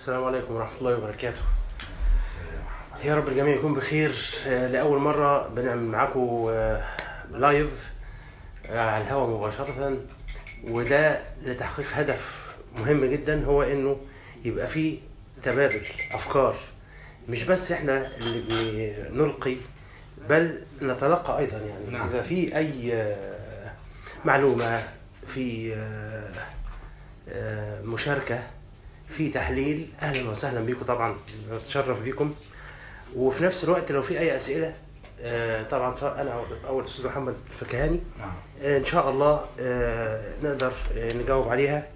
السلام عليكم ورحمة الله وبركاته يا رب الجميع يكون بخير آه، لأول مرة بنعمل معاكم آه، لايف آه، على الهواء مباشرة وده لتحقيق هدف مهم جدا هو انه يبقى فيه تبادل افكار مش بس احنا اللي بنلقي بل نتلقى ايضا يعني نعم. اذا في اي آه، معلومه في آه، آه، مشاركه في تحليل اهلا وسهلا بيكم طبعا نتشرف بيكم وفي نفس الوقت لو في اي اسئله آه، طبعا سواء انا أو- او الاستاذ محمد الفكهاني نعم آه، ان شاء الله آه، نقدر آه، نجاوب عليها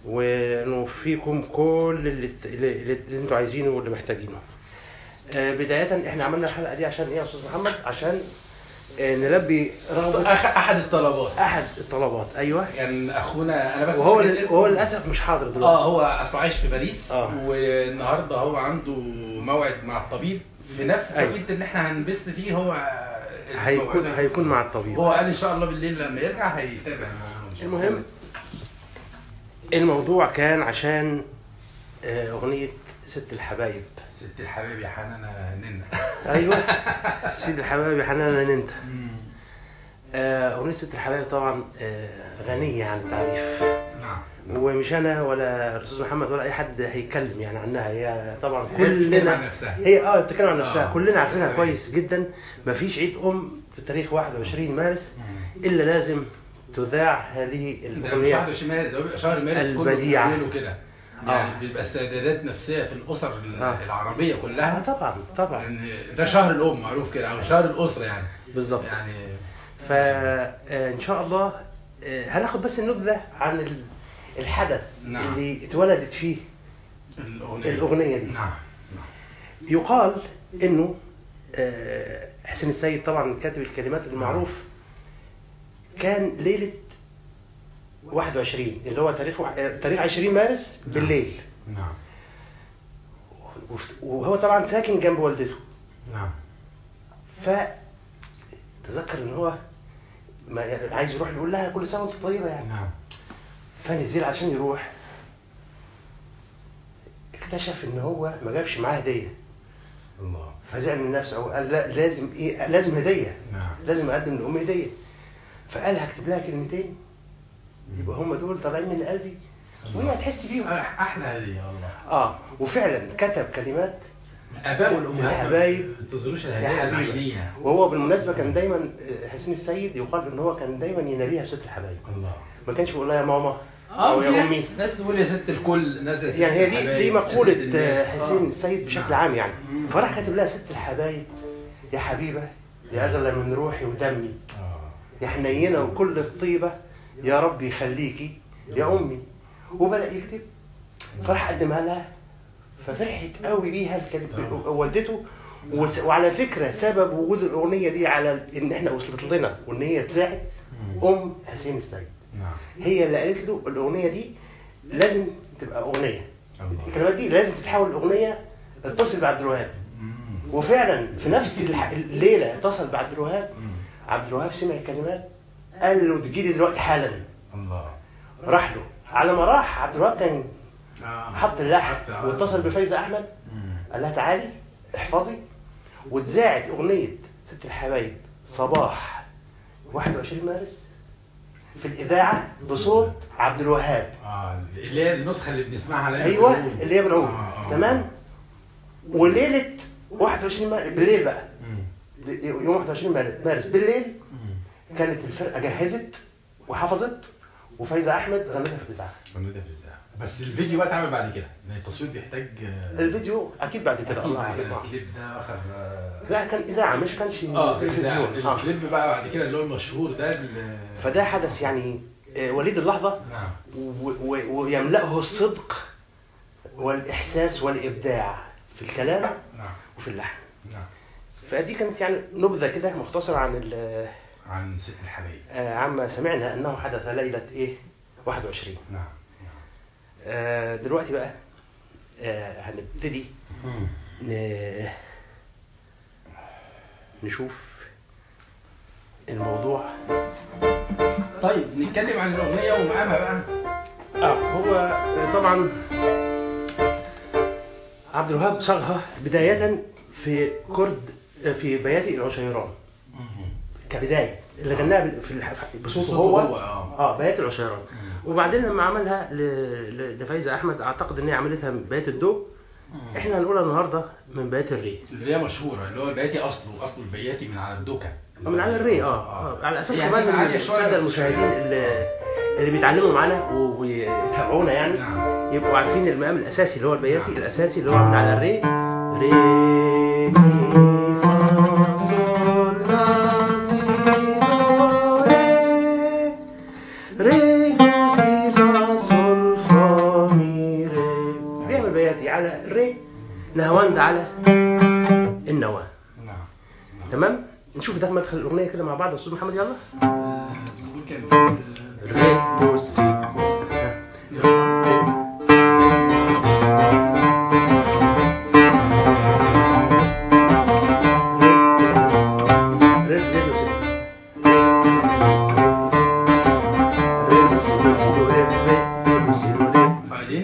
ونوفيكم كل اللي, اللي, اللي انتوا عايزينه واللي محتاجينه آه، بداية احنا عملنا الحلقة دي عشان ايه يا استاذ محمد؟ عشان آه، نلبي رغبة أخ- احد الطلبات احد الطلبات ايوه كان اخونا انا بس وهو مش فاكر وهو اسمه. للاسف مش حاضر اه دلوقتي هو اصله عايش في باريس آه. والنهارده هو عنده موعد مع الطبيب في نفس أيوة. التوقيت اللي احنا هنبث فيه هو هيكون الموعد. هيكون مع الطبيب هو قال ان شاء الله بالليل لما يرجع هيتابع الموضوع إن شاء الله. المهم الموضوع كان عشان آه، اغنية ست الحبايب ست الحبايب يا حنانه ننا ايوه سيد الحبايب يا حنانا ننت آه، اغنية ست الحبايب طبعا آه، غنية عن التعريف نعم ومش انا ولا الاستاذ محمد ولا اي حد هيتكلم يعني عنها هي طبعا هي بتتكلم عن كلنا نفسها هي اه بتتكلم عن نفسها آه. كلنا عارفينها تمام. كويس جدا مفيش عيد ام في تاريخ 21 مارس الا لازم تذاع هذه ده مش الاغنيه 21 مارس ده بيبقى شهر مارس كله البديعة. بيعملوا كده آه. يعني بيبقى استعدادات نفسيه في الاسر ال- آه. العربيه اه كلها طبعا طبعا يعني ده شهر الام معروف كده او شهر الاسره يعني بالظبط يعني فان شاء الله آه، هناخد بس النبذه عن ال- الحدث نعم. اللي اتولدت فيه الاغنيه الاغنيه دي نعم يقال انه آه، حسين السيد طبعا كاتب الكلمات المعروف كان ليله 21 اللي هو تاريخ وح- آه، تاريخ 20 مارس بالليل نعم وف- وهو طبعا ساكن جنب والدته نعم فتذكر ان هو ما يعني عايز يروح يقول لها كل سنه وانت طيبه يعني نعم فنزل عشان يروح اكتشف ان هو ما جابش معاه هديه الله فزعل من نفسه وقال لا لازم ايه لازم هديه نعم لازم اقدم لامي هديه فقال هكتب لها كلمتين يبقى هم دول طالعين من قلبي وهي هتحس بيهم أح- احلى هديه والله اه وفعلا كتب كلمات الاباء ست والامهات الحبايب ما بتظهروش يا الهدايا حبيبي. العينيه وهو بالمناسبه كان دايما آه، حسين السيد يقال ان هو كان دايما يناديها بست الحبايب الله ما كانش بيقول لها يا ماما اه او في يا ناس امي ناس تقول يا ست الكل ناس يا ست يعني هي دي الحبايب، دي يا ست مقولة الناس. آه، حسين آه. السيد بشكل نعم. عام يعني مم. فراح كاتب لها ست الحبايب يا حبيبة يا أغلى من روحي ودمي اه يا حنينة وكل الطيبة يا رب يخليكي يا أمي وبدأ يكتب فراح قدمها لها ففرحت قوي بيها كانت والدته وس- وعلى فكرة سبب وجود الأغنية دي على إن إحنا وصلت لنا وإن هي اتذاعت أم حسين السيد نعم هي اللي قالت له الأغنية دي لازم تبقى أغنية الله الكلمات دي لازم تتحول لاغنيه اتصل بعبد الوهاب مم. وفعلا في نفس الح- الليله اتصل بعبد الوهاب مم. عبد الوهاب سمع الكلمات قال له تجيلي دلوقتي حالا الله راح له على ما راح عبد الوهاب كان آه. حط اللحن حط- آه. واتصل بفايزه احمد مم. قال لها تعالي احفظي واتذاعت اغنيه ست الحبايب صباح 21 مارس في الاذاعه بصوت عبد الوهاب اه اللي هي النسخه اللي بنسمعها ليلة ايوه العود. اللي هي بالعود آه، آه. تمام وليله 21 مارس بالليل بقى مم. يوم 21 مارس- مارس بالليل مم. كانت الفرقه جهزت وحفظت وفايزه احمد غنتها في الاذاعه فنودة في الإذاعة. بس الفيديو بقى اتعمل بعد كده لان التصوير بيحتاج آه، الفيديو اكيد بعد كده اكيد الله بعد اعلم كده الكليب ده اخر آه، لا كان اذاعه مش كانش اه تلفزيون الإذاعة. آه. الكليب بقى بعد كده اللي هو المشهور ده اللي- فده حدث يعني آه، وليد اللحظه نعم و- و- ويملأه الصدق والاحساس والابداع في الكلام نعم وفي اللحن نعم فدي كانت يعني نبذه كده مختصره عن ال- عن ست الحبايب آه، عما سمعنا انه حدث ليله ايه 21 نعم آه، دلوقتي بقى آه، هنبتدي مم. ن- نشوف الموضوع طيب نتكلم عن الاغنيه ومقامها بقى اه هو آه، طبعا عبد الوهاب صاغها بداية في كرد في بياتي العشيران كبداية اللي غناها بال- في الح- بصوته بصوته هو هو، آه. اه بيات العشيران وبعدين لما عملها ل- ل- لفايزة احمد اعتقد ان هي عملتها من بيات الدو احنا هنقولها النهارده من بيات الري اللي هي مشهوره اللي هو البياتي اصله اصل البياتي من على الدوكا من على الري اه, آه. على اساس يعني كمان ان عالية شوية الساده بس المشاهدين اللي اللي بيتعلموا معانا و- ويتابعونا يعني نعم. يبقوا عارفين المقام الاساسي اللي هو البياتي الاساسي اللي هو من على الري ري مي فا صول لا سي دو ري ري دو سي لا صول فا مي ري بيعمل بياتي على الري نهواند على النواه نعم تمام نشوف ده مدخل الاغنيه كده مع بعض يا استاذ محمد يلا آه، نقول كام ري دو سي ري ري دو سي ري دو سي دو سي دو ري ري دو سي دو ري بعدين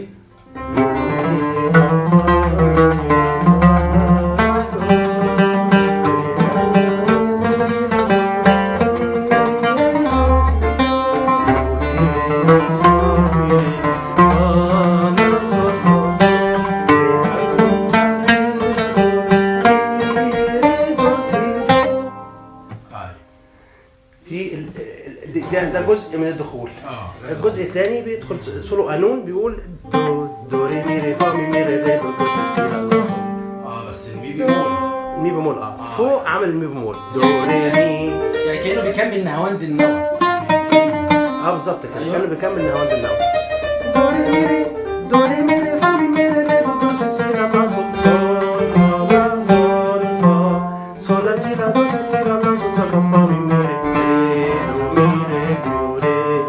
طيب في ال- ال- ده ده جزء من الدخول اه الجزء الثاني بيدخل سولو قانون بيقول دو دو ري مي ري فا مي مي ري ري دو دو سي سي لا لا صول اه بس المي بيقول مي بمول اه فوق عمل المي بمول دو ري مي يعني كانه بيكمل نهواند النوى اه بالظبط كده أيوة. كانوا بيكمل نهاوند النوم دو ري مي ري دو ري مي ري فا مي مي ري ري دو دو سي سي لا لا صول صول فا لا صول فا صول لا سي لا دو سي سي لا لا صول فا فا مي مي ري ري دو مي ري دو ري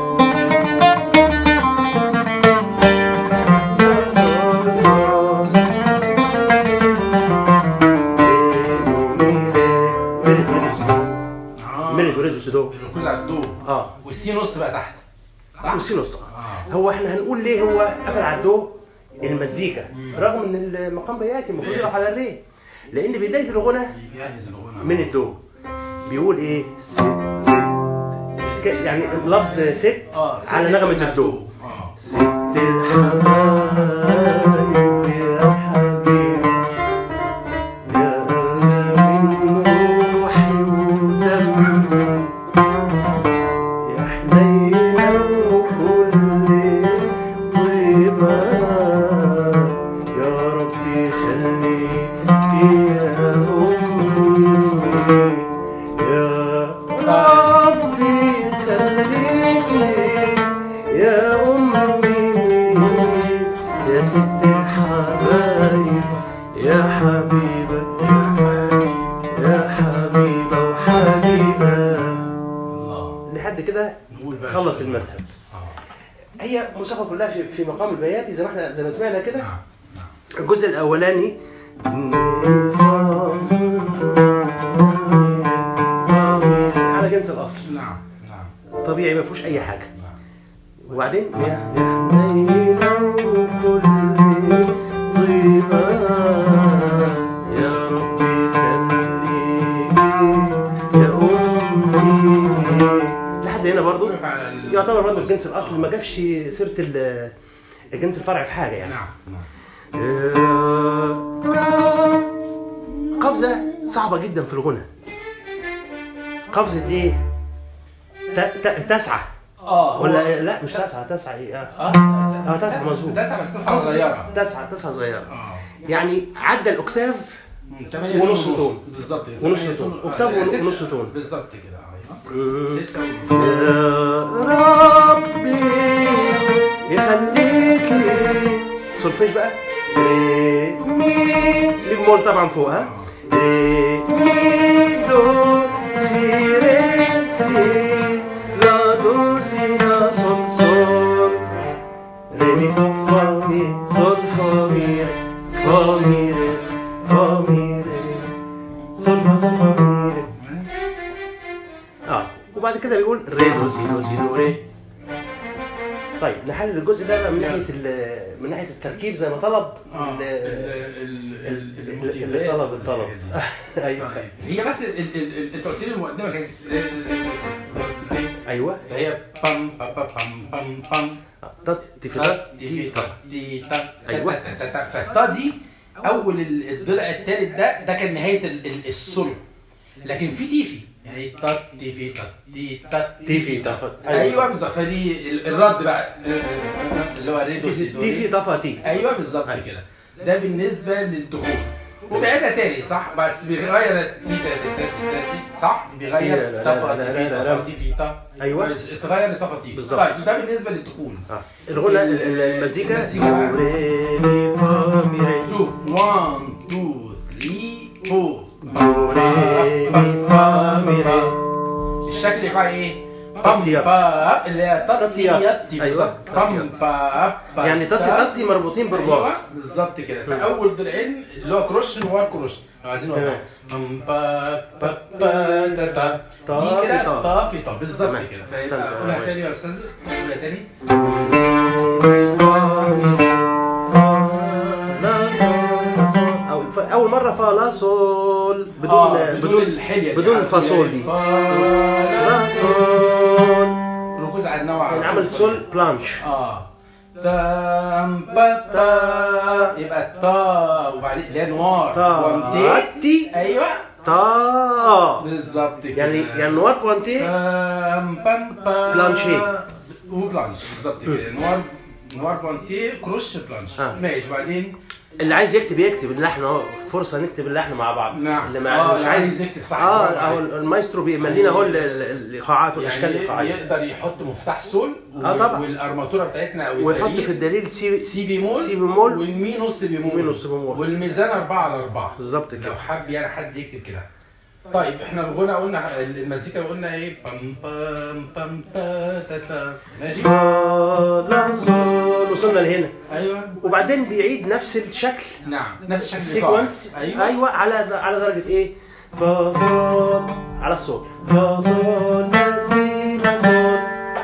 ميري دو ري دو سي دو الركوز على الدو اه والسي نص بقى تحت صح؟ والسي نص اه هو احنا هنقول ليه هو قفل على الدو المزيكا رغم ان المقام بياتي المفروض يقف على الري لان بدايه الغنى يجهز الغنى من الدو بيقول ايه ست ست ك- يعني لفظ ست اه على نغمه الدو اه ست الحبايب يا حبيبي يا من روحي ودمي يا حنينة وكل طيبة يا ربي خليك يا أمي يا ربي خليك يا أمي يا ست الحبايب يا حبيبة يا حبيبة وحبيبة الله لحد كده نقول بقى خلص المذهب اه هي موسيقى كلها في, في مقام البياتي زي ما احنا زي ما سمعنا كده نعم نعم الجزء الاولاني على جنس الاصل نعم نعم طبيعي ما فيهوش اي حاجه نعم وبعدين يا يا حنينة وكل طيبة يا ربي خليكي يا أمي لحد هنا برضو وقف على ال- يعتبر برضو الجنس الأصلي ما جابش سيرة ال- الجنس الفرعي في حاجة يعني نعم نعم قفزة صعبة جدا في الغنى قفزة ايه؟ ت- ت- تسعة اه هو- ولا لا مش تسعة تسعة ايه؟ آه. اه اه تسعة مظبوط تسعة بس تسعة صغيرة تسعة تسعة صغيرة اه يعني عدى الأكتاف مم، تمانية ونص تون تون. بالظبط كده ونص تمانية تون. آه، أكتاف لا، ون- ستة. ونص تون. بالظبط كده ايوه مم. ستة و- يا ربي يخليكي سولفيج بقى ري مي لي بمول طبعا فوقها ري مي دو سي ري سي لا دو سي لا صول صول ري مي فا فا مي صول فا مي ري فا مي ري فا مي ري صول فا صول فا مي ري اه وبعد كده بيقول ري دو سي دو سي دو ري طيب نحلل الجزء ده بقى من ناحيه ال- من ناحيه التركيب زي ما طلب اه ال- ال- ال- ال- اللي الموتيفات طلب الطلب ايوه طيب. هي بس ال- ال- ال- انت قلت لي المقدمه كانت ايوه فهي بام بام بام بام بام تط في تا تط دي تي في تط تا دي تا أيوة. تا- تا- تا- تا. فالتا دي اول ال- الضلع الثالث ده ده كان نهايه ال- ال- السولو لكن في تيفي يعني تا دي في تا دي تا تي في تط ايوه بالظبط فدي ال- الرد بقى اللي هو ريدو تي سي في دو تي ري. في طفا تي ايوه بالظبط أيوة. كده ده بالنسبه للدخول وبيعيدها تاني صح بس بيغير تي تا تي تا تي تا تي صح لا، بيغير لا، طفا لا، تي في لا، لا. طفا تي في تا أيوة. اتغير لطفا تي بالظبط. طيب ده بالنسبه للدخول اه الغنى ال- ال- المزيكا المزيكا بقى. دو ري مي فا مي ري شوف 1 2 3 دو ري مي فا مي ري 4 الشكل الايقاعي ايه؟ بام تطيات. باب اللي هي تطيات. تطيات أيوة، بالظبط بام تطيات. باب باب يعني تطي باب. تطي مربوطين برباط ايوه بالظبط كده فاول ضلعين اللي هو كروش نوار كروش لو عايزين نوضح تمام. بام با با با دا دا طا دي في كده طا. طا في طا بالظبط تمام. كده أحسنت فيبقى يا قولها مايسترو. تاني يا استاذ قولها تاني أو ف- اول مره فا لا سول بدون آه، بدون الحليه دي. بدون عارف الفاصول يعني دي فا لا سول ركوز على النوع يعني عمل سول بلانش اه تام با تا يبقى تا وبعدين اللي هي نوار تا وانتي تي ايوه تا بالظبط كده يعني يعني نوار بوانتي تام بام با بلانشي. وبلانش بالظبط كده نوار نوار بلانتي كروش بلانش آه. ماشي بعدين اللي عايز يكتب يكتب اللحن اهو فرصه نكتب اللحن مع بعض نعم. اللي آه، مع مش اللي عايز عايز يكتب صح، اه برافو اهو عليك. المايسترو بيملينا لنا اهو ال- ال- الايقاعات والاشكال يعني الايقاعيه يقدر يحط مفتاح سول آه، طبعا. والارماتوره بتاعتنا او ويحط الدليل في الدليل سي سي بيمول سي بيمول ومي نص بيمول ومي نص بيمول. والميزان 4 على 4 بالظبط كده لو حب يعني حد يكتب كده طيب احنا الغنى قلنا المزيكا قلنا ايه بام بام بام تا تا تا ماشي فا لا سول وصلنا لهنا ايوه وبعدين بيعيد نفس الشكل نعم نفس شكل السيكونس ايوه ايوه على على درجه ايه فا صول على الصوت فا صول لا سي لا صول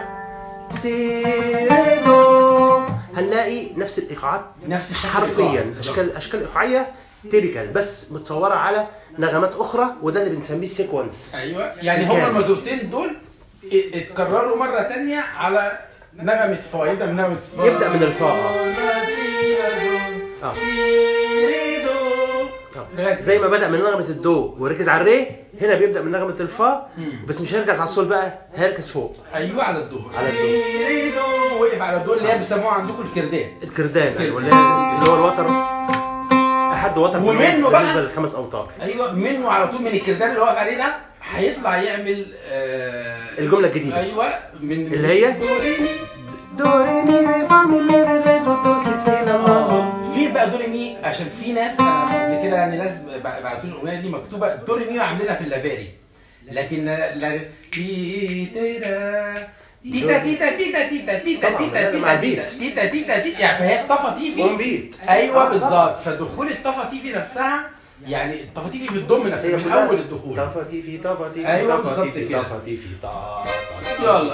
سي ري دو هنلاقي نفس الايقاعات نفس الشكل حرفيا الإيقاعي. اشكال اشكال ايقاعيه تيبيكال بس متصوره على نغمات اخرى وده اللي بنسميه السيكونس ايوه يعني هما بالكامل. المازورتين دول ات- اتكرروا مره تانية على نغمه فا يبدا من نغمه فا يبدأ من الفا. لا سي لا زول اه سي ري دو آه. لغاية زي ما بدا من نغمه الدو وركز على الري هنا بيبدا من نغمه الفا مم. بس مش هيركز على الصول بقى هيركز فوق ايوه على الدو على الدو. ري دو وقف على الدو اللي هي بيسموها عندكم الكردان الكردان ايوه اللي هي- اللي هو الوتر احد وتر في ومنه الوتر بقى- بالنسبه للخمس اوتار ايوه منه على طول من الكردان اللي واقف عليه ده هيطلع يعمل آه الجمله الجديده ايوه من اللي هي؟ دو ري مي. دو ري مي ري فا مي مي ري ري دو دو سي سي لا لا صول آه، في بقى دوري مي عشان في ناس انا قبل كده يعني ناس بعتوا لي الاغنيه دي مكتوبه دوري مي عاملينها في اللافاري لكن لا تي تيرا تيتا تيتا تيتا تيتا تيتا طبعاً، تيتا ده مع تيتا البيت. تيتا تيتا تيتا يعني فهي الطفطيفي اون بيت ايوه آه، بالظبط فدخول الطفطيفي نفسها يعني الطفطيفي في الضم نفسها هي من كلها اول الدخول طفتي في طفتي في أيوة طفتي بالظبط في كده. طفتي في طا يلا.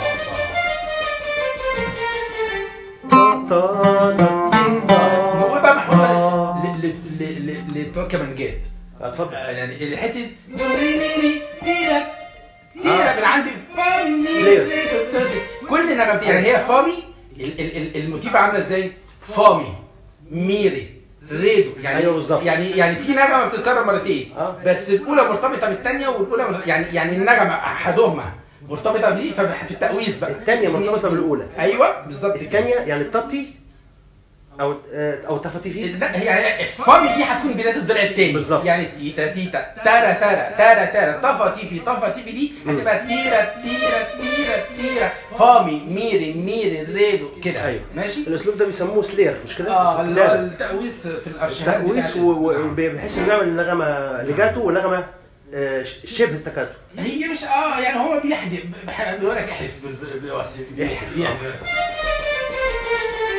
طا طا طا طا نقول بقى محفوظه لبتوع كمانجات اتفضل يعني الحته دو ري مي ري تيرا تيرا من عندي فامي سلير. كل نغمتين يعني هي فامي ال- ال- ال- الموتيفه عامله ازاي؟ فامي ميري ريدو يعني أيوة بالظبط. يعني يعني في نغمه بتتكرر مرتين آه. بس الاولى مرتبطه بالثانيه والاولى مرتبطة يعني يعني النغمه احدهما مرتبطه بدي ففي التقويس بقى الثانيه مرتبطه بالاولى ايوه بالظبط كده الثانيه يعني التطي او او تفتي في لا هي يعني الفامي دي هتكون بدايه الضلع الثاني بالظبط. يعني تيتا تيتا تارا تارا تارا تارا طفا تيفي طفا تيفي دي هتبقى تيرا تيرا تيرا تيرا فامي ميري ميري ريدو كده ايوه ماشي الاسلوب ده بيسموه سلير مش كده؟ اه في اللي هو الكتابة. التقويس في الارشيفات تقويس بتاعت- و- و- بحيث انه يعمل النغمه ليجاتو ونغمه آه، شبه استكاتو هي مش اه يعني هو بيحدف بح- بيقول لك احلف بال- بيوصف بيحلف يعني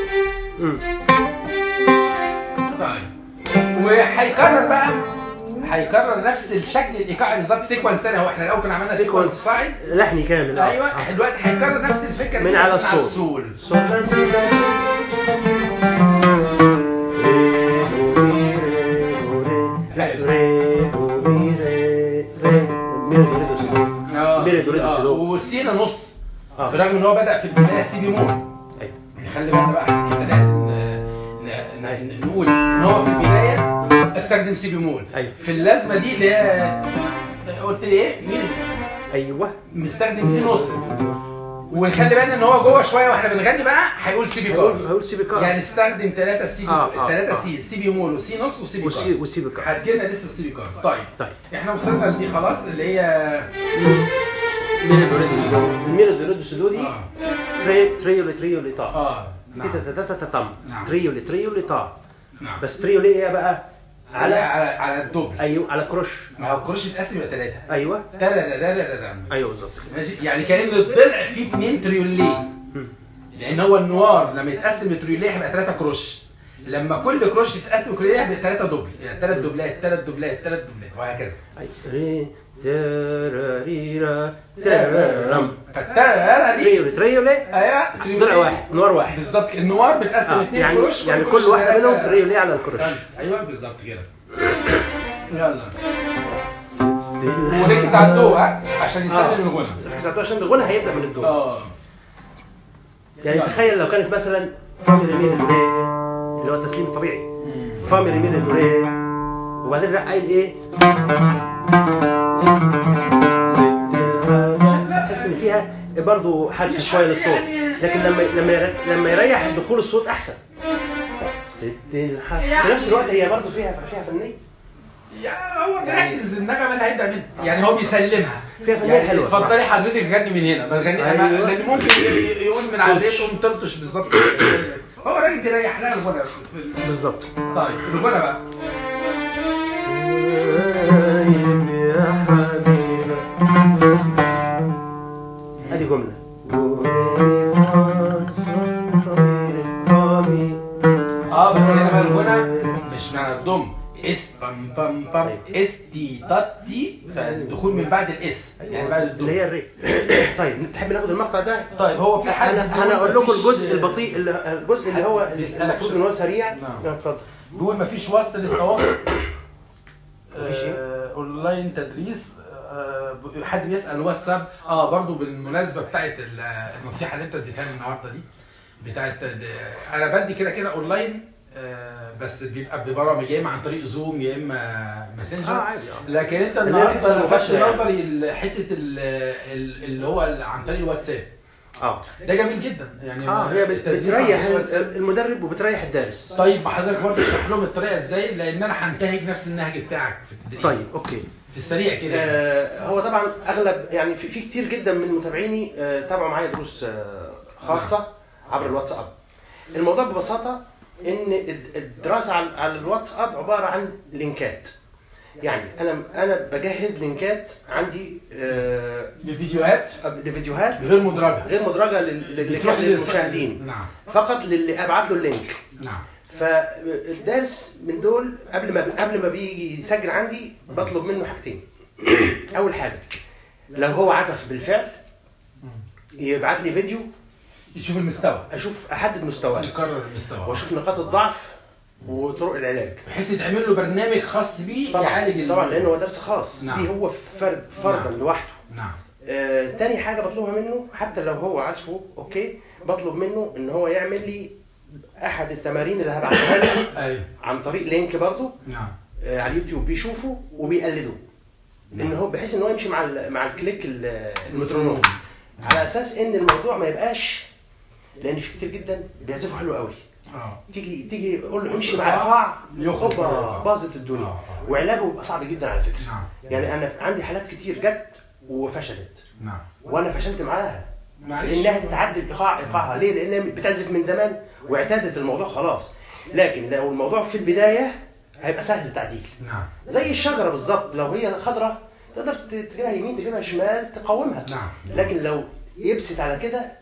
امم طيب وهيكرر بقى هيكرر نفس الشكل الايقاعي بالظبط سيكونس تاني هو احنا الاول كنا عملنا سيكونس سيكونس صاعد لحني كامل آه. ايوه آه. دلوقتي هيكرر نفس الفكره من دي على بس مع الصول. السول صوت لا سي لا ري دو ري دو مي ري ري مي دو ري دو سي دو اه ميري دوريدو آه، سيدو. والسينا نص اه برغم ان هو بدا في البدايه سي بيمول أيوة. خلي بالنا بقى احسن كده لازم ن- ن- ن- نقول ان هو في البدايه استخدم سي بيمول أيوة. في اللازمه دي اللي هي قلت لي ايه؟ مين؟ ايوه مستخدم سي نص ونخلي بالنا ان هو جوه شويه واحنا بنغني بقى هيقول سي بي هقول كار هقول سي بيكار يعني استخدم ثلاثه سي بي آه، آه، ثلاثه آه. سي سي بي مول وسي نص وسي بي والسي كار والسي بيكار هتجيلنا لسه السي بي كار طيب طيب احنا وصلنا لدي خلاص اللي هي ميري دو ري دو سي دو الميري دو ري دو سي دو دي اه تري تريو لي تريو لي تا اه نعم تيتا تا تا تا تم نعم. تريو لي تريو لي تا نعم بس تريو لي ايه بقى على على على على الدبل ايوه على كروش ما هو الكروش اتقسم الى ثلاثه ايوه تلالا ايوه بالظبط ماشي يعني كان الضلع فيه اثنين تريوليه مم. لان هو النوار لما يتقسم لتريوليه هيبقى ثلاثه كروش لما كل كروش يتقسم لتريوليه هيبقى ثلاثه دبل يعني ثلاث دبلات ثلاث دبلات ثلاث دبلات وهكذا أي. ري تراريرا ترارم فالتلالا دي تريو لي تريو لي ايوه ضلع تريوليه واحد نوار واحد بالظبط النوار بيتقسم آه، اثنين يعني كروش يعني كروش كل واحده تلاتة- منهم تريو لي على الكروش استنى. ايوه بالظبط كده يلا وركز وركز على الضوء ها عشان يسلم الغنى ركز عشان الغنى هيبدا من الدور اه يعني طيب. تخيل لو كانت مثلا فامي ريميل دوري اللي هو التسليم الطبيعي فامي ريميل دوري وبعدين راح قايل ايه ست الحاج تحس ان فيها برضه حذف شويه للصوت لكن لما لما ير- لما يريح دخول الصوت احسن ست الحاج في نفس الوقت هي برضه فيها فيها فنيه يا هو مركز النغمه اللي هيبدا منها يعني هو بيسلمها فيها فنيه يعني حلوه صراحة. اتفضلي حضرتك غني من هنا ما تغني أيوة. أيوة. لان ممكن ي- يقول من على تلطش. الريت قوم تلطش بالظبط هو راجل تريح لها الغنى في ال- بالظبط طيب الغنى بقى غايب يا حبيبة ادي جملة اه بس هنا بقى الغنى مش معنى الضم اس بام بام بام أيوة. اس تي تات تي فالدخول من بعد الاس يعني بعد الضم اللي هي الري طيب تحب ناخد المقطع ده طيب هو في حد انا بيقول انا اقول لكم مفيش- الجزء البطيء اللي- الجزء اللي هو حد بيسألك المفروض شوية. ان هو سريع نعم. نعم، اتفضل بيقول مفيش وصل للتواصل مفيش إيه؟ آه، اونلاين تدريس آه، ب- حد بيسال واتساب اه برضو بالمناسبه بتاعت ال- النصيحه اللي انت اديتها لي النهارده دي بتاعت ال- انا بدي كده كده اونلاين آه، بس بيبقى ببرامج يا اما عن طريق زوم يا اما اه ماسنجر عادي اه لكن انت اللي هي الحصة النهارده لفت المباشرة يعني. نظري حته اللي هو ال- عن طريق الواتساب اه ده جميل جدا يعني اه هي بت- التدريس عن بتريح طريق الواتساب. المدرب وبتريح الدارس طيب ما حضرتك برضه اشرح لهم الطريقه ازاي لان انا هنتهج نفس النهج بتاعك في التدريس طيب اوكي في السريع كده آه هو طبعا اغلب يعني في, في كتير جدا من متابعيني آه تابعوا معايا دروس آه خاصه عبر الواتساب الموضوع ببساطه ان ال- الدراسه على على الواتساب عباره عن لينكات يعني انا انا بجهز لينكات عندي آه بفيديوهات لفيديوهات غير مدرجه غير مدرجه لل- لل- بتروح للمشاهدين نعم فقط للي ابعت له اللينك نعم فالدارس من دول قبل ما قبل ما بيجي يسجل عندي بطلب منه حاجتين اول حاجه لو هو عزف بالفعل يبعت لي فيديو يشوف المستوى اشوف احدد مستواه يكرر المستوى واشوف نقاط الضعف وطرق العلاج بحيث يتعمل له برنامج خاص بيه يعالج طبعا ال- طبعا لانه هو درس خاص نعم. ليه هو فرد فردا نعم. لوحده نعم آه، تاني حاجه بطلبها منه حتى لو هو عزفه اوكي بطلب منه ان هو يعمل لي احد التمارين اللي هبعتها له ايوه عن طريق لينك برضه نعم آه، على اليوتيوب بيشوفه وبيقلده ان هو بحيث ان هو يمشي مع ال- مع الكليك ال- المترونوم على اساس ان الموضوع ما يبقاش لان في كتير جدا بيعزفوا حلو قوي اه تيجي تيجي قول له امشي مع ايقاع يخرج هوبا بره. باظت الدنيا آه، آه. وعلاجه بيبقى صعب جدا على فكره نعم يعني انا عندي حالات كتير جت وفشلت نعم وانا فشلت معاها معلش لانها تتعدل ايقاع ايقاعها ليه؟ لانها بتعزف من زمان واعتادت الموضوع خلاص لكن لو الموضوع في البدايه هيبقى سهل التعديل نعم زي الشجره بالظبط لو هي خضراء تقدر تجيبها يمين تجيبها شمال تقاومها نعم لكن لو يبست على كده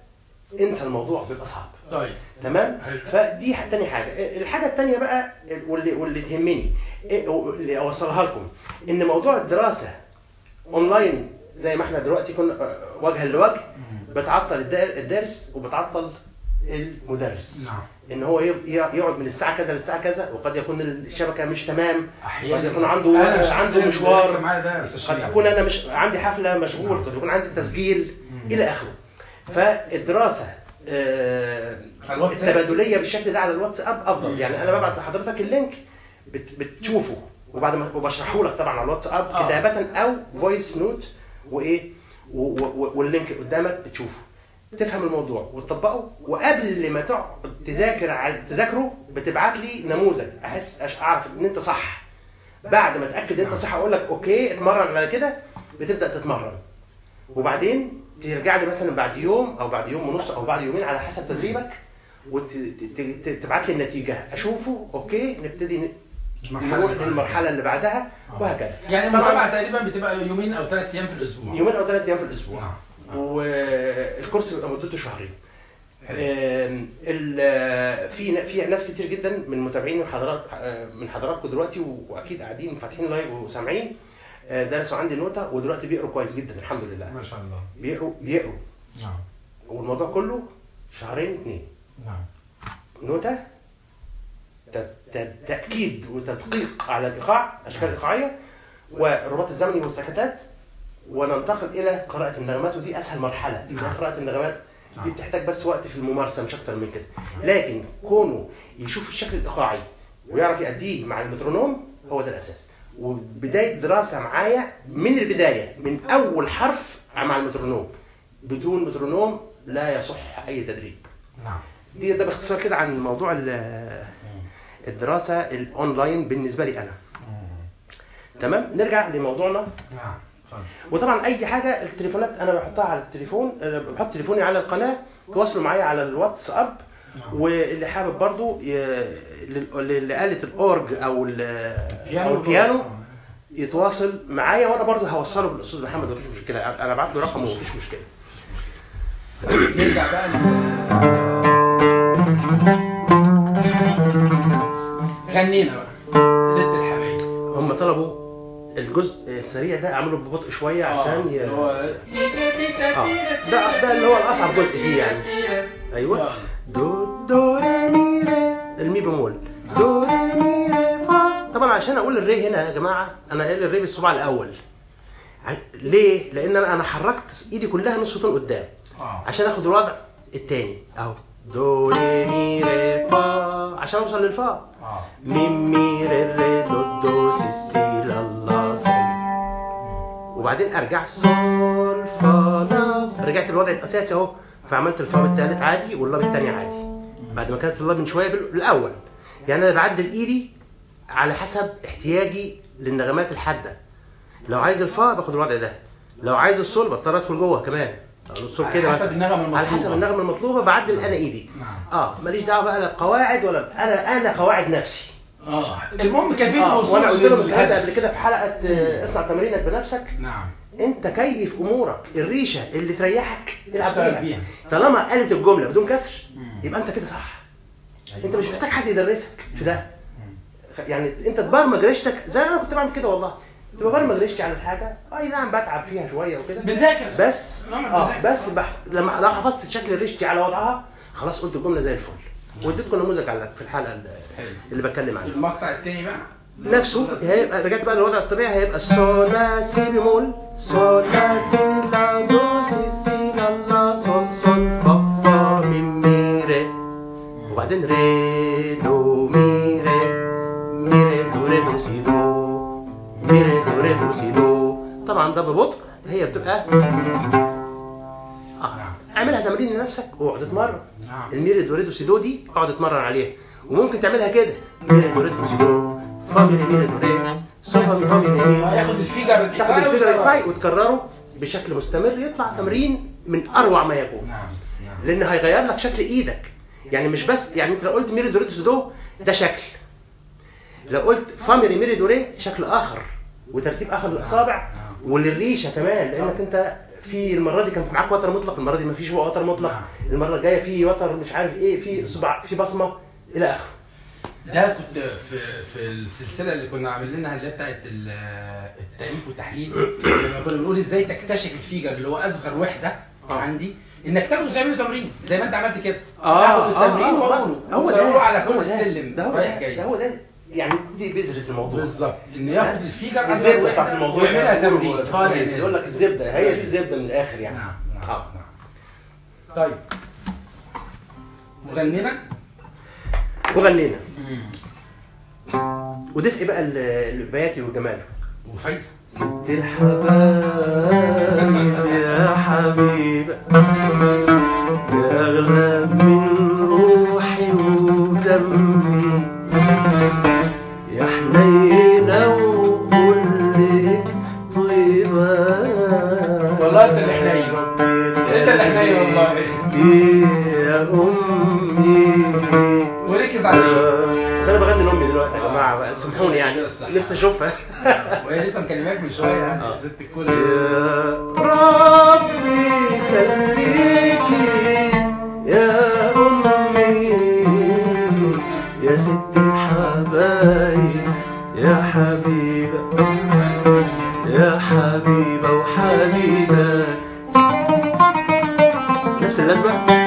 انسى الموضوع بيبقى صعب طيب تمام حلو. فدي ح- تاني حاجه الحاجه التانيه بقى واللي واللي تهمني إيه- واللي اوصلها لكم ان موضوع الدراسه اونلاين زي ما احنا دلوقتي كنا آه، وجها لوجه بتعطل الدا- الدارس وبتعطل المدرس نعم ان هو ي- ي- يقعد من الساعه كذا للساعه كذا وقد يكون الشبكه مش تمام احيانا قد يكون عنده أنا شخصياً عنده بيحصل مشوار معايا ده يا أستاذ قد شريف. اكون انا مش عندي حفله مشغول قد يكون عندي تسجيل الى اخره فالدراسه آه، على الواتساب. التبادليه بالشكل ده على الواتساب افضل يعني انا ببعت لحضرتك اللينك بت- بتشوفه وبعد ما وبشرحه لك طبعا على الواتساب آه. كتابه او فويس نوت وايه و- و- واللينك قدامك بتشوفه تفهم الموضوع وتطبقه وقبل ما تقعد تذاكر على تذاكره بتبعت لي نموذج احس أش- اعرف ان انت صح بعد ما اتاكد ان انت صح اقول لك اوكي اتمرن على كده بتبدا تتمرن وبعدين ترجع لي مثلا بعد يوم او بعد يوم ونص او بعد يومين على حسب تدريبك وتبعت لي النتيجه اشوفه اوكي نبتدي ن- المرحلة نروح اللي للمرحله اللي بعدها آه. وهكذا يعني طبعاً المتابعه تقريبا بتبقى يومين او ثلاث ايام في الاسبوع يومين او ثلاث ايام في الاسبوع نعم والكورس بيبقى مدته شهرين حلو. آم، ال- في في ناس كتير جدا من متابعين حضرات من حضراتكم دلوقتي واكيد قاعدين فاتحين لايف وسامعين آه، درسوا عندي نوتة ودلوقتي بيقروا كويس جدا الحمد لله ما شاء الله بيقروا بيقروا نعم والموضوع كله شهرين اتنين نعم نوتة ت- ت- تأكيد وتدقيق على الإيقاع أشكال إيقاعية والرباط الزمني والسكتات وننتقل إلى قراءة النغمات ودي أسهل مرحلة نعم. قراءة النغمات دي نعم. بتحتاج بس وقت في الممارسة مش أكتر من كده لكن كونه يشوف الشكل الإيقاعي ويعرف يأديه مع المترونوم هو ده الأساس وبداية دراسة معايا من البداية من أول حرف مع المترونوم بدون مترونوم لا يصح أي تدريب نعم دي ده باختصار كده عن موضوع ال- الدراسه الاونلاين بالنسبه لي انا تمام نرجع لموضوعنا نعم اتفضل. وطبعا اي حاجه التليفونات انا بحطها على التليفون أنا بحط تليفوني على القناه تواصلوا معايا على الواتساب واللي حابب برضو ي... لل- لآلة الأورج أو ال- أو البيانو يتواصل معايا وأنا برضو هوصله بالأستاذ محمد مفيش مشكلة أنا أبعت له رقمه ومفيش مشكلة نرجع بقى ل- غنينا بقى ست الحبايب هم طلبوا الجزء السريع ده اعمله ببطء شويه عشان ي... اللي هو اه ده ده اللي هو الاصعب جزء فيه يعني ايوه دو دو ري مي ري المي بمول دو ري مي ري فا طبعا عشان اقول الري هنا يا جماعه انا قايل الري بالصباع الاول ع- ليه؟ لان انا انا حركت ايدي كلها نص طن قدام اه عشان اخد الوضع التاني اهو دو ري مي ري فا عشان اوصل للفا اه مي مي ري ري دو دو سي سي لا لا صول وبعدين ارجع صول فا لا ص- رجعت الوضع الاساسي اهو فعملت الفا بالتالت عادي واللا بالتاني عادي بعد ما كانت اللا من شويه بال- بالاول يعني انا بعدل ايدي على حسب احتياجي للنغمات الحاده لو عايز الفا باخد الوضع ده لو عايز الصول بضطر ادخل جوه كمان أقول الصول على كده حسب مثلا. النغمة المطلوبة. على حسب النغمه المطلوبه بعدل انا ايدي نعم. اه ماليش دعوه بقى لا بقواعد ولا انا انا قواعد نفسي اه المهم كيفيه آه، الوصول وانا قلت لهم الكلام ده للهدف. قبل كده في حلقه آه، اصنع تمرينك بنفسك نعم انت كيف امورك الريشه اللي تريحك العب اشتغل بيها بيها. طالما قالت الجمله بدون كسر مم. يبقى انت كده صح أيوة. انت مش محتاج حد يدرسك في ده يعني انت تبرمج ريشتك زي انا كنت بعمل كده والله كنت ببرمج ريشتي على الحاجه اي نعم بتعب فيها شويه وكده بنذاكر بس نعم، اه بنذاكر. بس بح... لما لو حفظت شكل ريشتي على وضعها خلاص قلت الجمله زي الفل واديتكم نموذج على في الحلقه اللي- حلو. اللي بتكلم عنها المقطع التاني بقى نفسه هيبقى رجعت بقى للوضع الطبيعي هيبقى صول لا سي بيمول صول لا سي لا دو سي سي لا لا صول صول فا فا مي مي ري وبعدين ري دو مي ري مي ري دو ري دو سي دو مي ري دو ري دو سي دو طبعا ده ببطء هي بتبقى اه اعملها تمرين لنفسك واقعد اتمرن نعم الميري دوريدو سيدو دي اقعد اتمرن عليها وممكن تعملها كده ميري دوريدو سيدو فا ميري ميري دوري صو فا مي فا ميري مي هياخد الفيجر تاخد الفكره الايقاعي وتكرره بشكل مستمر يطلع تمرين من اروع ما يكون نعم نعم لان هيغير لك شكل ايدك يعني مش بس يعني انت لو قلت ميري دوريدو سيدو ده شكل لو قلت فا ميري ميري دوري شكل اخر وترتيب اخر للاصابع وللريشه كمان لانك انت في المره دي كان في معاك وتر مطلق المره دي ما فيش وتر مطلق نعم. المره الجايه في وتر مش عارف ايه في صبع في بصمه الى اخره ده كنت في في السلسله اللي كنا عاملينها اللي هي بتاعت ال- التاليف والتحليل لما كنا بنقول ازاي تكتشف الفيجر اللي هو اصغر وحده آه. عندي انك تاخده تعمل له تمرين زي ما انت عملت كده آه، تاخد آه، التمرين آه، واقوله هو ده واقوله على كل هو ده، السلم ده هو رايح ده جاي ده هو ده يعني دي بذره الموضوع بالظبط انه ياخد الفيجر اصغر الزبده بتاعت وحده الموضوع ويعملها زي ما تمرين بيقولوا- طالع يقول نازل. لك الزبده هي دي الزبده من الاخر يعني نعم نعم آه. نعم طيب مغنينا وغنينا ودفء بقى ال- البياتي والجمال وفايزه ست الحبايب يا حبيبة يا أغلى من روحي ودمي يا حنينة وكلك طيبة والله أنت اللي حنين. انت اللي حنين والله يا أمي وركز عليه بس انا بغني لامي دلوقتي يا جماعه بقى سامحوني يعني نفسي اشوفها وهي لسه مكلماك من شويه يعني آه. ست الكل يا ربي خليكي يا أمي يا ست الحبايب يا حبيبة يا حبيبة وحبيبة نفس اللازمة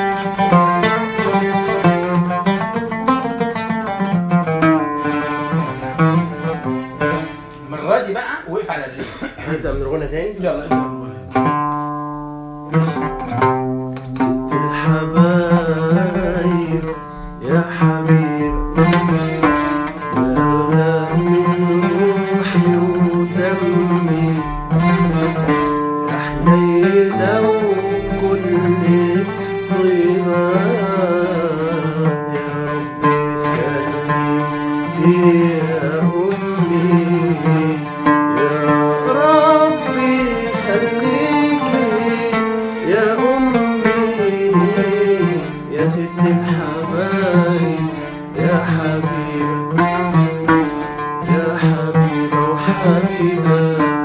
المره دي بقى وقف على الرجل نبدأ من الغنى تاني يلا انت قول. ست الحبايب يا حبيبة يا أغلى من روحي ودمي يا حنينة وكل طيبة يا ربي خليكي يا أمي يا ربي خليكي يا أمي يا ست الحبايب يا حبيبة يا حبيبة وحبيبة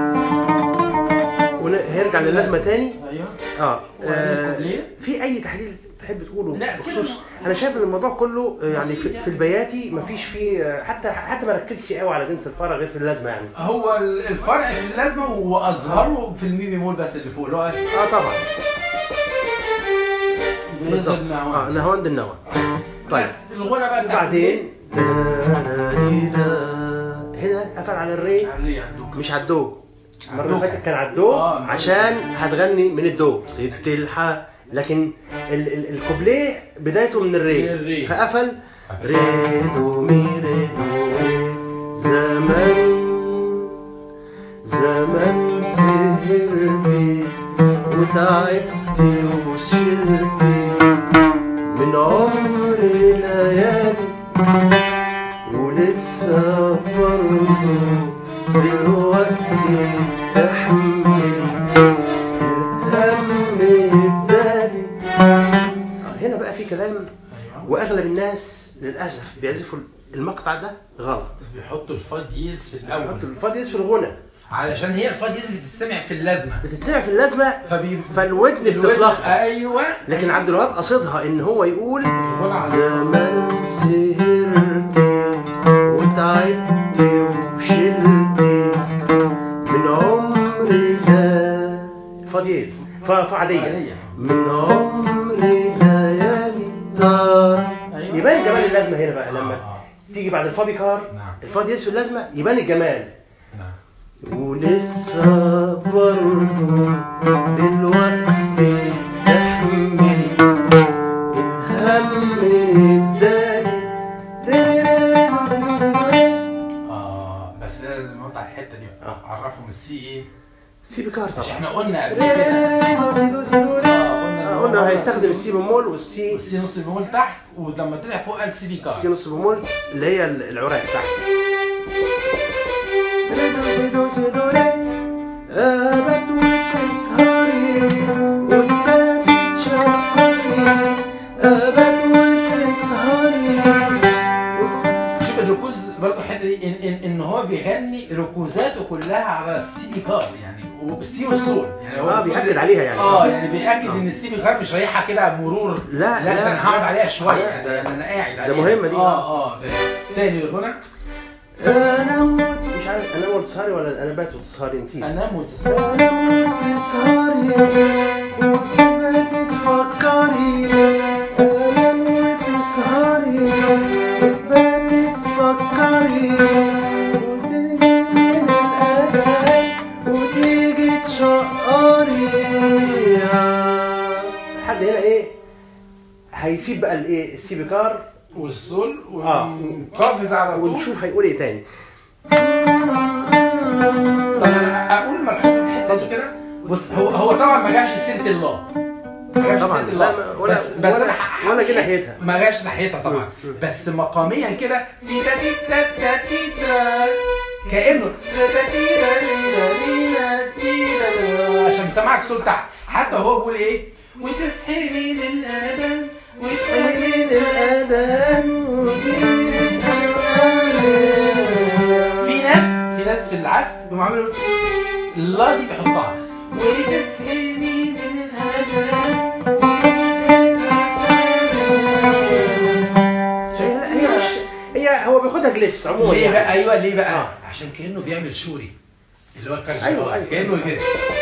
هيرجع للازمة تاني ايوه اه, وبعدين الكوبليه؟ في اي تحليل تحب تقوله لا، كده بخصوص ما- انا شايف ان الموضوع كله آه، يعني بسيط في, يعني. في البياتي مفيش فيه آه، حتى حتى ما ركزش قوي على جنس الفرع غير في اللازمه يعني هو الفرع في اللازمه واظهره في المي بيمول بس اللي فوق اللي هو اه طبعا بالظبط بينزل اه نهوان نهاوند النوى طيب بس الغنى بقى بتاع وبعدين هنا قفل على الري الري عندك مش على الدو المره اللي عالدو. فاتت كان على الدو آه، عشان هتغني من الدو ست الح لكن ال ال الكوبليه بدايته من الري من الري. فقفل ري دو مي ري دو ري زمان زمان سهرتي وتعبتي وشلتي من عمري ليالي ولسه برضه دلوقتي تحملي الهم بدالي هنا بقى في كلام ايوه واغلب الناس للاسف بيعزفوا المقطع ده غلط بيحطوا الفا ديز في الاول يحطوا الفاديز في الغنى علشان هي الفا ديز بتتسمع في اللازمه بتتسمع في اللازمه فبي فالودن بتتلخبط ايوه لكن عبد الوهاب قصدها ان هو يقول الغنى على زمان سهرتي وتعبتي وشلتي من عمري لا فاديز ف- فعادية عادية. من عمري ليالي دار أيوة. يبان جمال اللازمة هنا بقى لما آه. تيجي بعد الفا بيكار نعم. الفا ديز في اللازمة يبان الجمال نعم. ولسه برضه دلوقتي تحملي الهم بدالي اه بس لازم نقطع الحته دي بقى. آه. عرفهم السي ايه سي بيكار مش طبعا احنا قلنا قبل كده آه، قلنا آه، قلنا هيستخدم السي بمول والسي السي نص بيمول تحت ولما طلع فوق قال سي بي كار السي نص بمول اللي هي العراق تحت ري دو سي دو سي دو ري أبد وتسهري وتباتي تشقري أبد وتسهري شوف الركوز برضه الحته دي ان ان ان هو بيغني ركوزاته كلها على السي بي كار يعني والسي والسول يعني يعني هو اه الجزء- بيأكد عليها يعني اه يعني بيأكد ان السي بيكار مش رايحه كده مرور لا، لا, لا، ده انا هقعد لا. عليها شويه لا، يعني ده- انا قاعد ده عليها مهمة دي. اه اه ده- تاني الغنى انا موت مش عارف انا موت سهري ولا انا بات وتسهري نسيت انام وتسمع انا موت سهري وبات تفكري انا موت سهري وبات تفكري وتيجي من الأبد وتيجي تشقري حد هنا ايه هيسيب بقى الايه السيبيكار والسول آه. ونقفز على طول ونشوف هيقول ايه تاني طب انا اقول ملحوظه في الحته دي كده بص هو هو طبعا ما جابش سيره الله ما جابش طبعاً، سيره الله لا، ما- ولا- بس بس ولا- أنا ح- ولا جه ناحيتها. ما جاش ناحيتها طبعا مم. بس مقاميا كده تيتا تيتا تيتا تيتا كانه تيتا تيتا تيتا تيتا تيتا عشان مسمعك صوت تحت حتى هو بيقول ايه وتصحي من الاذان وتصحي من الأذان في ناس في ناس في العزف بيقوموا عاملين لا دي بيحطها وتسهلني من هي هي مش هي هو بياخدها جلس عموما ليه يعني. بقى ايوه ليه بقى آه. عشان كانه بيعمل شوري اللي هو الكرش أيوة، آه، أيوة. كانه كده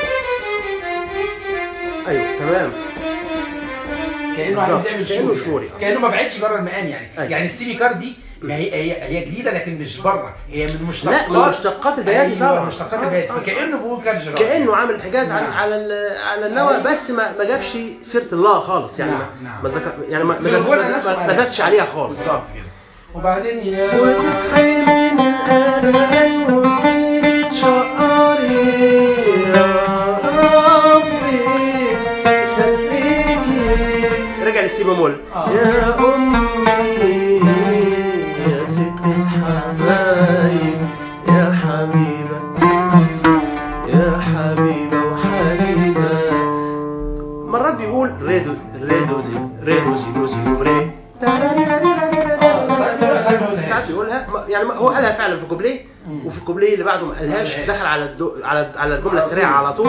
ايوه تمام كانه عايز بالظبط. يعمل كأنه شوري شوري. يعني. كانه ما بعدش بره المقام يعني أيوة. يعني السي بي كار دي ما هي هي هي جديده لكن مش بره هي من مشتقات لا من مشتقات البياتي أيوة، طبعا مشتقات آه، البياتي آه. فكانه بيقول كرش كانه عامل حجاز على نعم. على ال- على النوى أيوة. بس ما ما جابش سيره الله خالص يعني نعم، ما- نعم. ما ذكر يعني ما ما في دس- الغنى ما- نفسه ما- ما دسش عليها خالص بالظبط كده وبعدين يا وتصحي من الأذان وتيجي تشقري يا ربي خليكي رجع للسي بمول آه. يا أمي يا ست الحبايب يا حبيبة يا حبيبة وحبيبة مرات بيقول ريدو ريدو زي ريدو زي دو زي دو ري ساعات بيقولها، ساعات ما بيقولهاش. ساعات بيقولها ما- يعني ما- هو قالها فعلا في كوبليه وفي الكوبليه اللي بعده ما قالهاش قالهاش. دخل على الدو على على الجمله السريعه على طول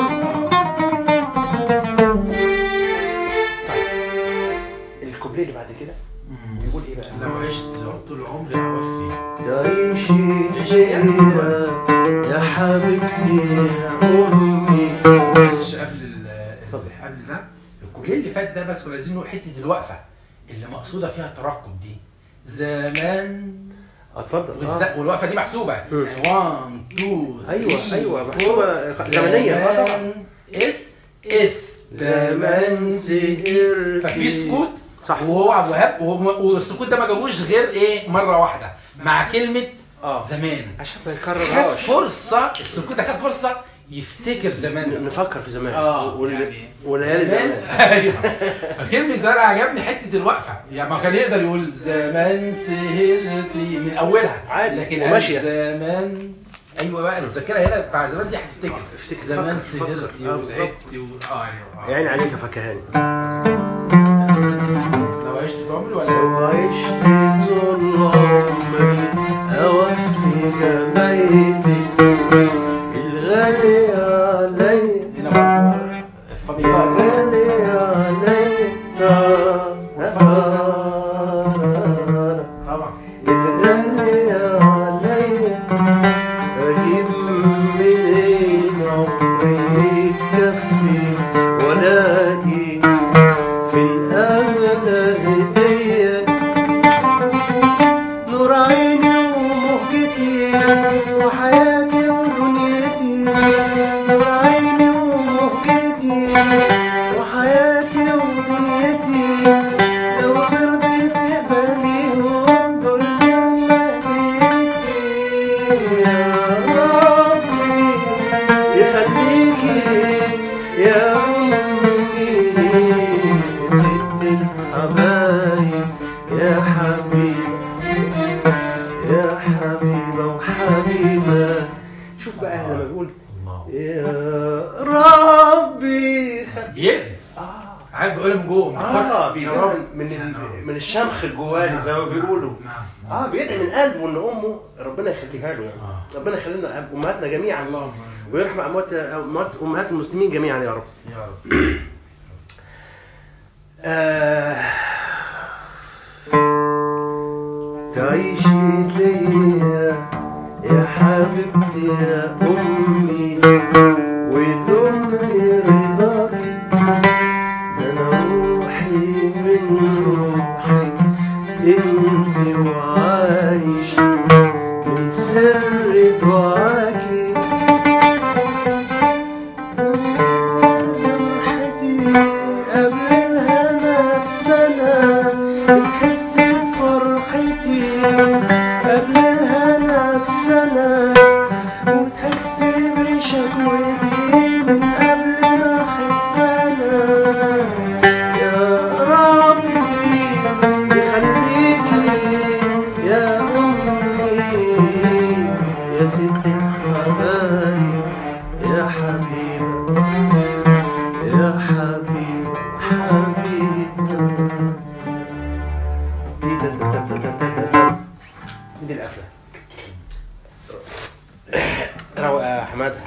الكوبليه اللي بعد كده بيقول ايه بقى؟ لو عشت طول عمري هوفي تعيشي جميلة يا حبيبتي يا أمي معلش قبل ال- اتفضل. قبل ده الكوبليه اللي فات ده بس كنا عايزين نقول حته الوقفه اللي مقصوده فيها الترقب دي زمان اتفضل والز... آه. والوقفه دي محسوبه مم. يعني 1 2 أيوة، أيوة، محسوبة زمنيا، آه طبعا. اس اس زمان سهرتي. ففي سكوت صح. وهو عبد الوهاب وهو- والسكوت ده ما جابوش غير ايه مره واحده مع كلمه آه. زمان عشان ما خد يكررهاش فرصه السكوت ده خد فرصه يفتكر زمان ده. نفكر في زمان اه وال- يعني وليالي زمان ايوه فكلمة زمان عجبني حتة الوقفة يعني ما كان يقدر يقول زمان سهرتي من أولها عادي، لكن قال وماشية. زمان ايوه بقى الذاكرة هنا بتاع زمان دي هتفتكر افتكر، زمان فكر، فكر. سهرتي آه، بالظبط. وتعبتي و... اه ايوه يا آه. عيني عليك يا فكهاني لو عشت في عمري ولا لو عشت طول عمري أوفي جمايلك الغالي علي هنا برضه الفاميلار الغالي علي طبعا الغالي علي أجيب منين عمري يكفي ولاقي فين أغلى هدية نور عيني ومهجتي وحياتي ودنيتي نور عيني ومهجتي وحياتي ودنيتي لو ترضي تقبليهم دول هديتي يا ربي يخليكي يا أمي ست الحبايب يا حبيبة يا حبيبة وحبيبة شوف بقى لما بيقول الله يا ربي خ... بيقري آه عارف بقولها من جوه اه يا بيقولها رب. من نعم. ال- من الشمخ الجواني زي ما بيقولوا نعم اه بيدعي من قلبه ان امه ربنا يخليها له يعني آه. ربنا يخلي لنا امهاتنا جميعا اللهم ويرحم اموات اموات امهات المسلمين جميعا يا رب يا رب آه تعيشي ليا يا حبيبتي يا أمي ويدوم لي رضاكي ده أنا روحي من روحك انت وعايش من سر دعاكي فرحتي قبل الهنا في سنة بتحس بفرحتي قبل الهنا في سنة وتحس بشكوتي من قبل ما أحس أنا يا ربي يخليكي يا أمي يا ست الحبايب يا حبيبة يا حبيب حبيبة دي القفلة روق يا حمادة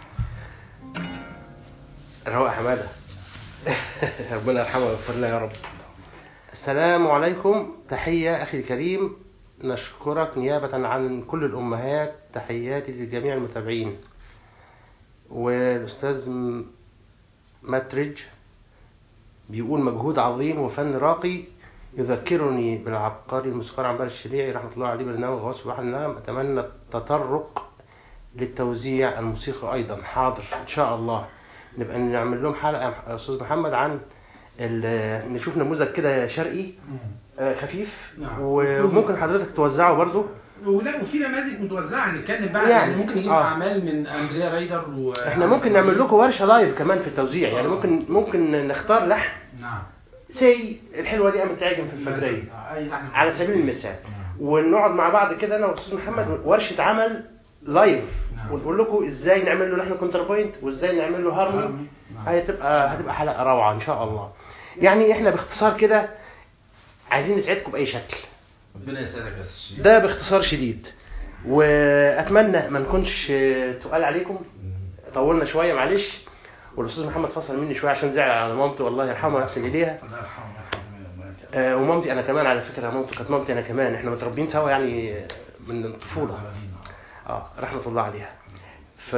روق يا حمادة ربنا يرحمه ويغفر له يا رب السلام عليكم تحية أخي الكريم نشكرك نيابة عن كل الأمهات تحياتي لجميع المتابعين والأستاذ م- ماتريج بيقول مجهود عظيم وفن راقي يذكرني بالعبقري الموسيقار عمار الشريعي رحمة الله عليه برنامج غوص بحر النغم أتمنى التطرق للتوزيع الموسيقي أيضا حاضر إن شاء الله نبقى نعمل لهم حلقة يا أستاذ محمد عن ال- نشوف نموذج كده شرقي آه، خفيف نعم. وممكن حضرتك توزعه برضو ولا وفي نماذج متوزعه نتكلم بقى يعني، يعني, ممكن نجيب آه. اعمال من اندريا رايدر و احنا ممكن نعمل لكم ورشه لايف كمان في التوزيع يعني ممكن ممكن نختار لحن نعم سي الحلوه دي قامت تعجن في الفجريه آه، اي لحن على سبيل المثال نعم. ونقعد مع بعض كده انا والاستاذ محمد ورشه عمل لايف نعم. ونقول لكم ازاي نعمل له لحن كونتر بوينت وازاي نعمل له هارموني نعم. هتبقى هتبقى حلقه روعه ان شاء الله يعني احنا باختصار كده عايزين نسعدكم باي شكل ربنا يسعدك يا استاذ شريف ده باختصار شديد واتمنى ما نكونش تقال عليكم طولنا شويه معلش والاستاذ محمد فصل مني شويه عشان زعل على مامته الله يرحمها ويحسن اليها الله يرحمه ويرحمه آه، ومامتي انا كمان على فكره مامته كانت مامتي انا كمان احنا متربيين سوا يعني من الطفوله اه رحمه الله عليها ف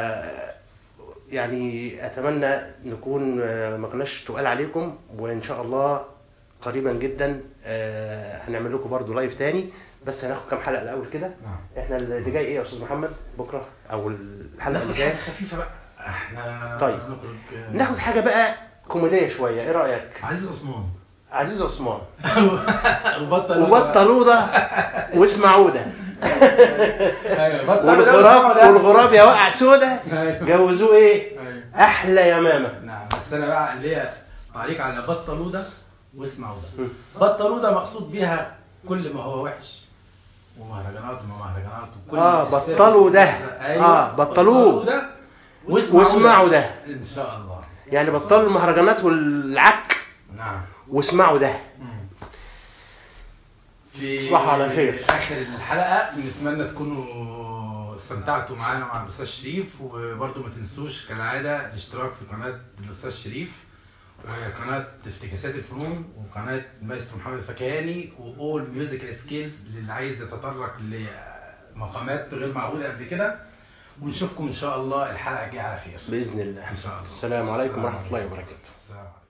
يعني اتمنى نكون آه، ما كناش تقال عليكم وان شاء الله قريبا جدا آه، هنعمل لكم برضو لايف تاني بس هناخد كام حلقه الاول كده نعم احنا اللي جاي ايه يا استاذ محمد بكره او الحلقه اللي ناخد جايه حاجه خفيفه بقى احنا طيب. نخرج ناخد حاجه بقى كوميديه شويه ايه رايك عزيز عثمان عزيز عثمان وبطل وبطلوده واسمعوده ايوه بطل والغراب والغراب يا وقع سوده ايوه جوزوه ايه أيوة. احلى يمامه نعم بس انا بقى ليا تعليق على بطلوده واسمعوا ده بطلوده مقصود بيها كل ما هو وحش ومهرجانات وما مهرجانات وكل اه الإسفاف بطلوا ده أيوة. اه بطلوه ده واسمعوا ده ان شاء الله يعني بطلوا المهرجانات والعك نعم واسمعوا ده مم. في تصبحوا على خير. اخر الحلقه نتمنى تكونوا استمتعتوا معانا مع الاستاذ شريف وبرضه ما تنسوش كالعاده الاشتراك في قناه الاستاذ شريف وقناه افتكاسات الفنون وقناه المايسترو محمد الفكهاني واول ميوزيكال سكيلز للي عايز يتطرق لمقامات غير معقوله قبل كده ونشوفكم ان شاء الله الحلقه الجايه على خير باذن الله ان شاء الله السلام عليكم ورحمه الله وبركاته السلام عليكم